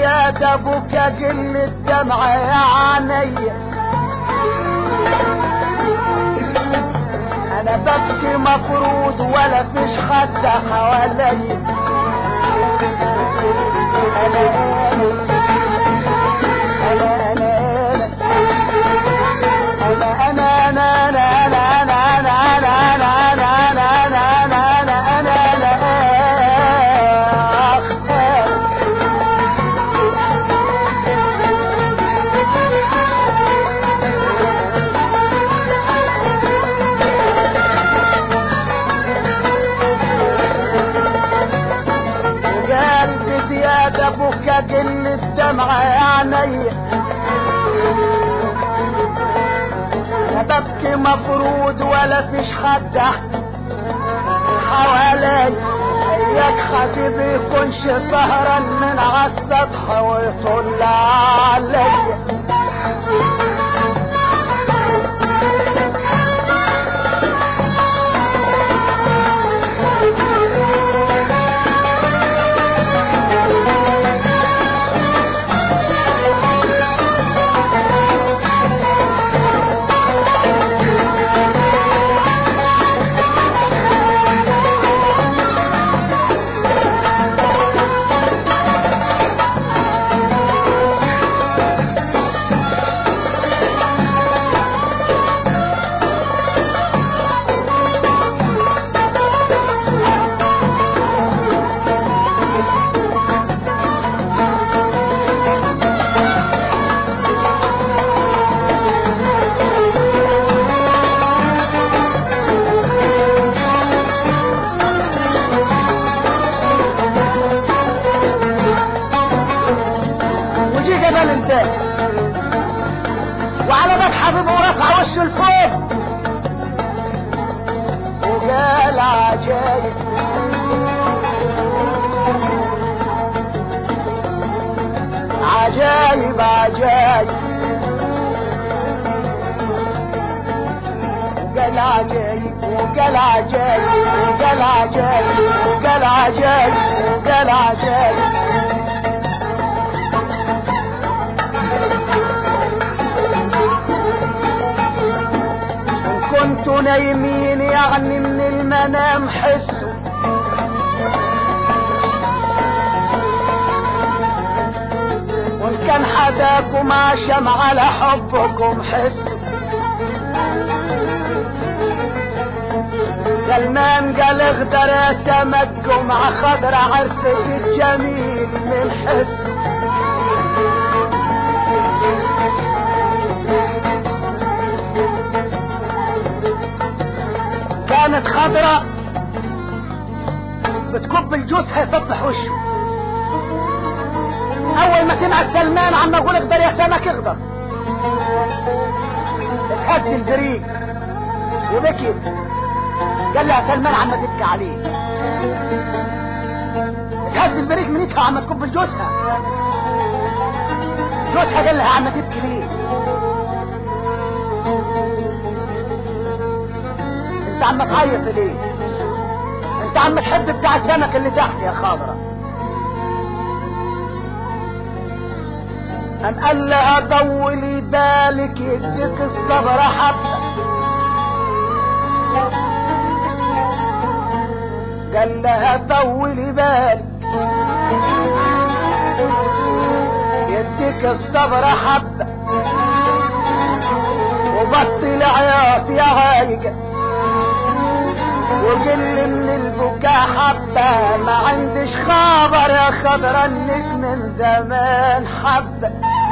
زيادة بكى قل الدمع يا عيني انا ببكي مفروض ولا فيش حد حواليا انا انا انا انا انا انا انا انا انا انا انا انا انا انا انا انا انا انا قلبي زيادة بكى قل الدمع يا عيني انا ببكي مفروض ولا فيش حد حوالي اياك حبيبي يكونش سهران من عالسطح ويطل عليا وجي جبل انتاج وعلى باب حبيبه ورفع وشه لفوق وقال عجايب عجايب عجايب وقال عجايب وقال عجايب وقال عجايب وقال عجايب وقال عجايب إن كنتوا نايمين يعني من المنام حسوا وإن كان حداكم عشم على حبكم حسوا سلمان قال اغدر يا سمك جمعة خضرة عرفت الجميل من حسه كانت خضرة بتكب الجوز هيصبح وشه اول ما سمعت سلمان عم اقول اقدر يا سمك اقدر اتهز البريق وبكي قال لها سلمان عم تبكي عليه اتهز البريق من ايدها عم تكب الجوزها جوزها قال لها عم تبكي ليه انت عم تعيط ليه انت عم تحب بتاع السمك اللي تحت يا خاضرة ام قال لها طولي بالك يديك الصبر حبة قال لها طولي بالك يديك الصبر حبة وبطل عياط يا هايجة وقل من البكاء حبة ما عندش خبر يا خضرة انك من زمان حبة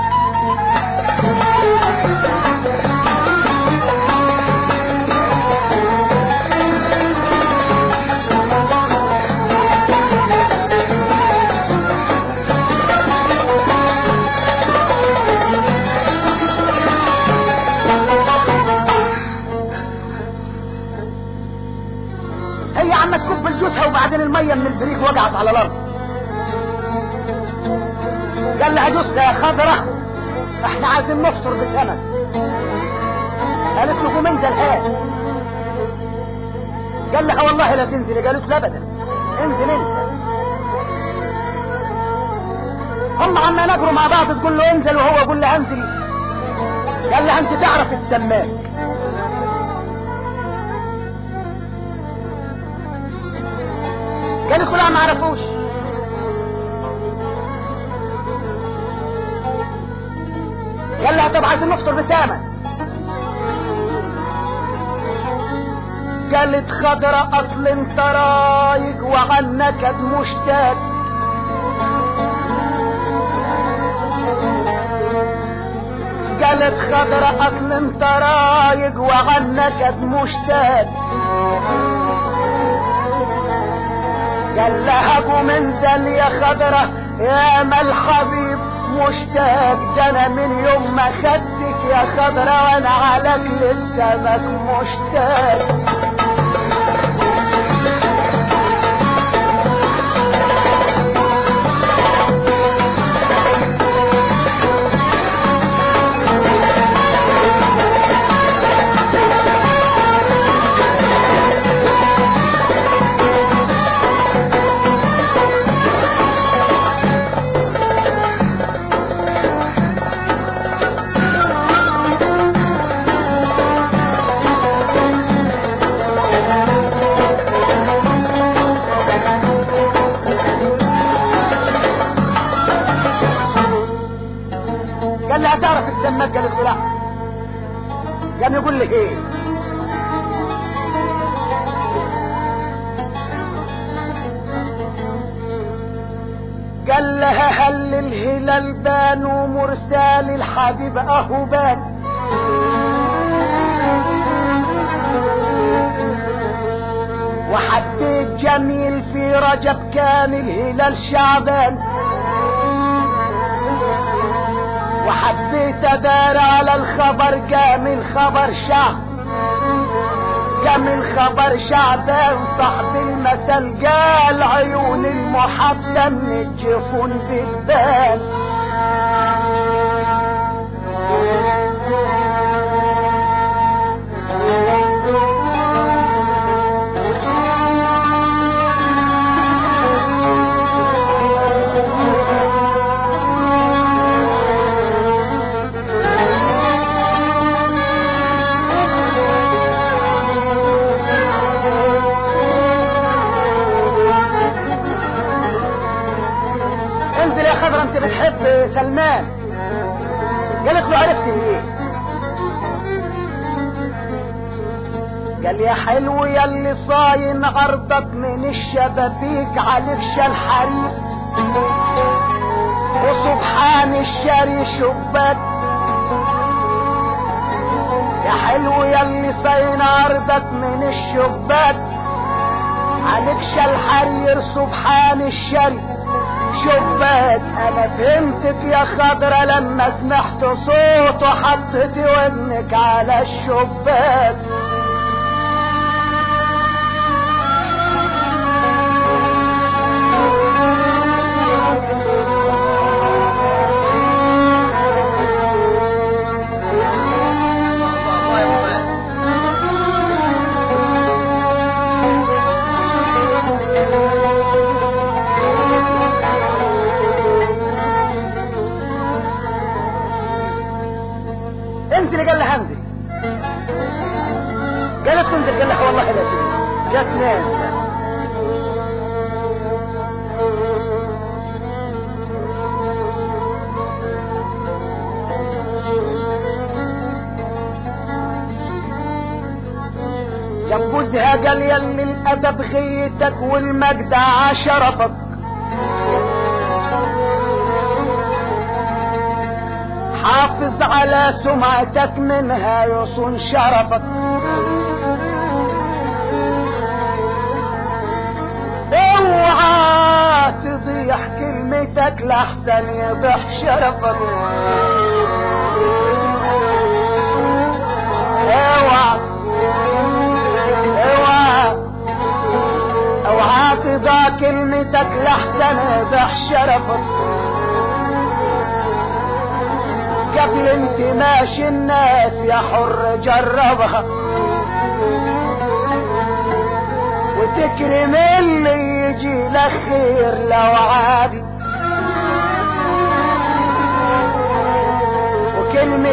هي عم تكب الجوزها وبعدين المية من البريق وقعت على الارض قال لها جوزها يا خضرة احنا عايزين نفطر بسمك قالت له قوم انزل هات قال لها والله لا تنزلي قالت له ابدا انزل انت هم عما نجروا مع بعض تقول له انزل وهو يقول له انزل قال لها انت تعرف السماك قالت له لا ما عرفوش قال لها طب عايزين نفطر بثمن قالت خضرة اصل انت رايق وعنك مشتاق قالت خضرة اصل انت رايق وعنك مشتاق قال لها قوم انزل يا خضرة يا ما الحبيب مشتاق ده انا من يوم ما خدتك يا خضرة وانا عليك للسمك مشتاق قال لي هتعرف السماك قالت له لا قام يقول لي ايه قال لها هل الهلال بان ومرسال الحبيب اهو بان وحديت جميل في رجب كان الهلال شعبان وحبيت ادار على الخبر قام الخبر شعب قام الخبر شعبان صاحب المثل قال عيون المحبة من الجفون بالبان انزل يا خضرة انت بتحب سلمان قالت له عرفت ايه قال يا حلو يا اللي صاين عرضك من الشبابيك عليك شال حريق وسبحان الشاري شباك يا حلو يا اللي صاين عرضك من الشباك عليك شال حرير سبحان الشاري شباك انا فهمتك يا خضرة لما سمعت صوت وحطيت ودنك على الشباك انزل قال لها انزل قالت له انزل قال لها والله لا تنزل جات نام جنبوزها قال يلي الادب غيتك والمجد عشرفك حافظ على سمعتك منها يصون شرفك اوعى تضيع كلمتك لحسن يضيع شرفك اوعى اوعى اوعى تضيع كلمتك لحسن يضيع شرفك قبل انت ماشي الناس يا حر جربها وتكرم اللي يجي لك خير لو عادي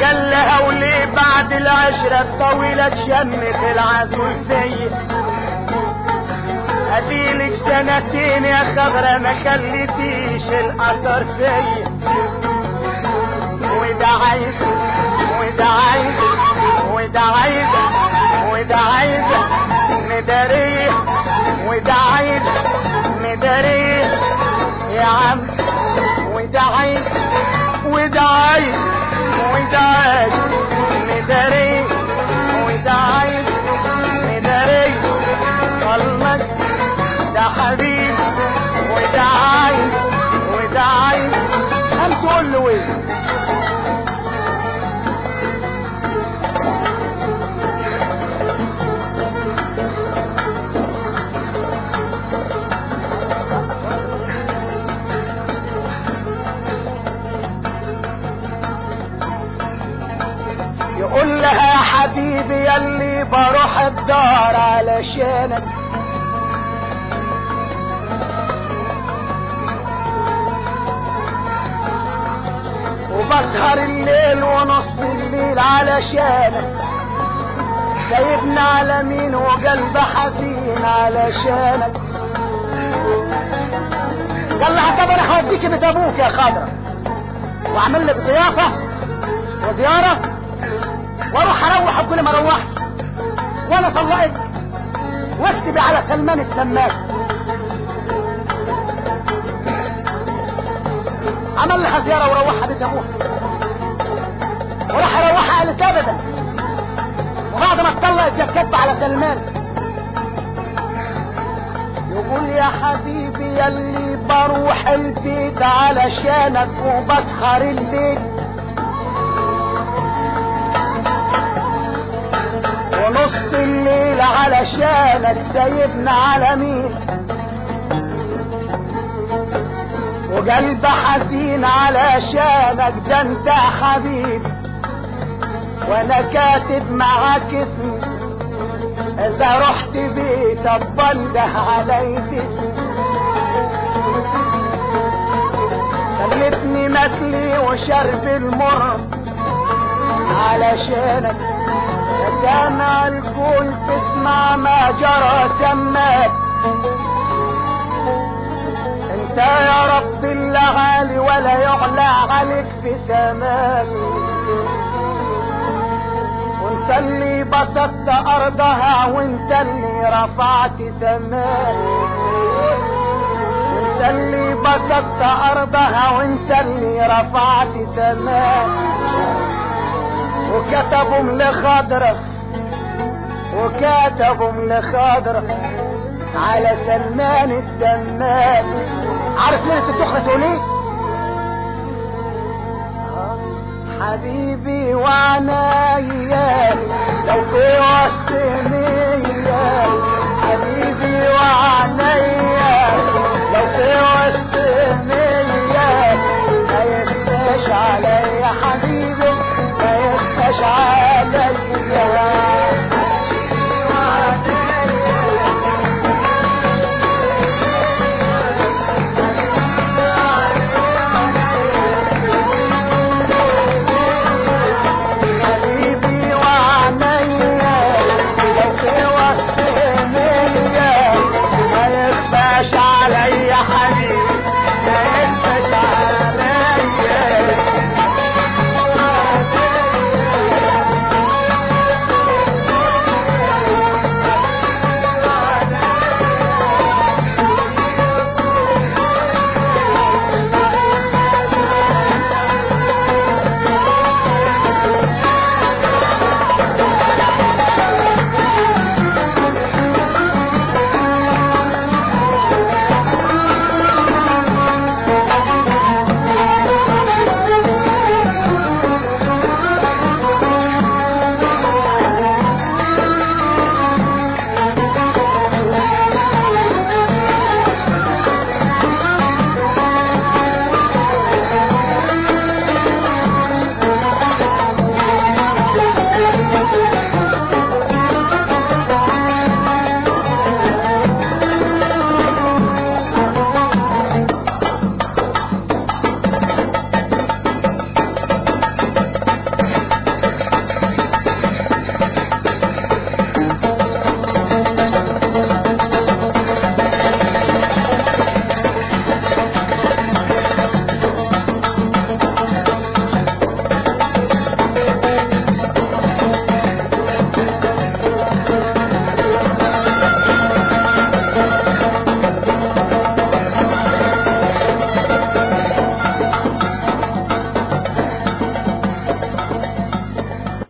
قال لها وليه بعد العشرة الطويلة تشمت العسول فيا اديلك سنتين يا خضرة ما خليتيش الاثر فيا وده عايز وده عايز وده عايز وده عايز مداريه وده عايز مداريه يا عم وده عايز وده عايز وده عايز مداريه وده عايز مداريه قلبك ده حبيب وده عايز وده عايز قام تقول له ايه يقول لها يا حبيبي يلي بروح الدار علشانك وبسهر الليل ونص الليل علشانك سايبنا على مين وقلب حزين علشانك قال لها طب انا هوديكي بيت ابوك يا خضرة واعمل لك ضيافة وزيارة واروح اروح كل ما روحت وانا طلقت واكتبي على سلمان السماك عمل لها زيارة وروحها بيت ابوها وراح اروحها قالت ابدا وبعد ما اتطلقت جت على سلمان يقول يا حبيبي يلي بروح البيت علشانك وبسهر الليل ونص الليل علشانك سايبنا على مين وقلب حزين علشانك ده انت حبيب وانا كاتب معاك اسمي اذا رحت بيتك بنده علي اسمي خلتني ماكلي وشرب المر علشانك كان الكل تسمع ما جرى سماك انت يا رب اللي عالي ولا يعلى عليك في سماك وانت اللي بسطت ارضها وانت اللي رفعت سماك وانت اللي بسطت ارضها وانت اللي رفعت سماك وكتبهم لخضرة وكتبهم لخضرة على سلمان السمان عارف ليلة الدخلة تقول ايه؟ حبيبي وعنايا لو في وسط حبيبي وعنايا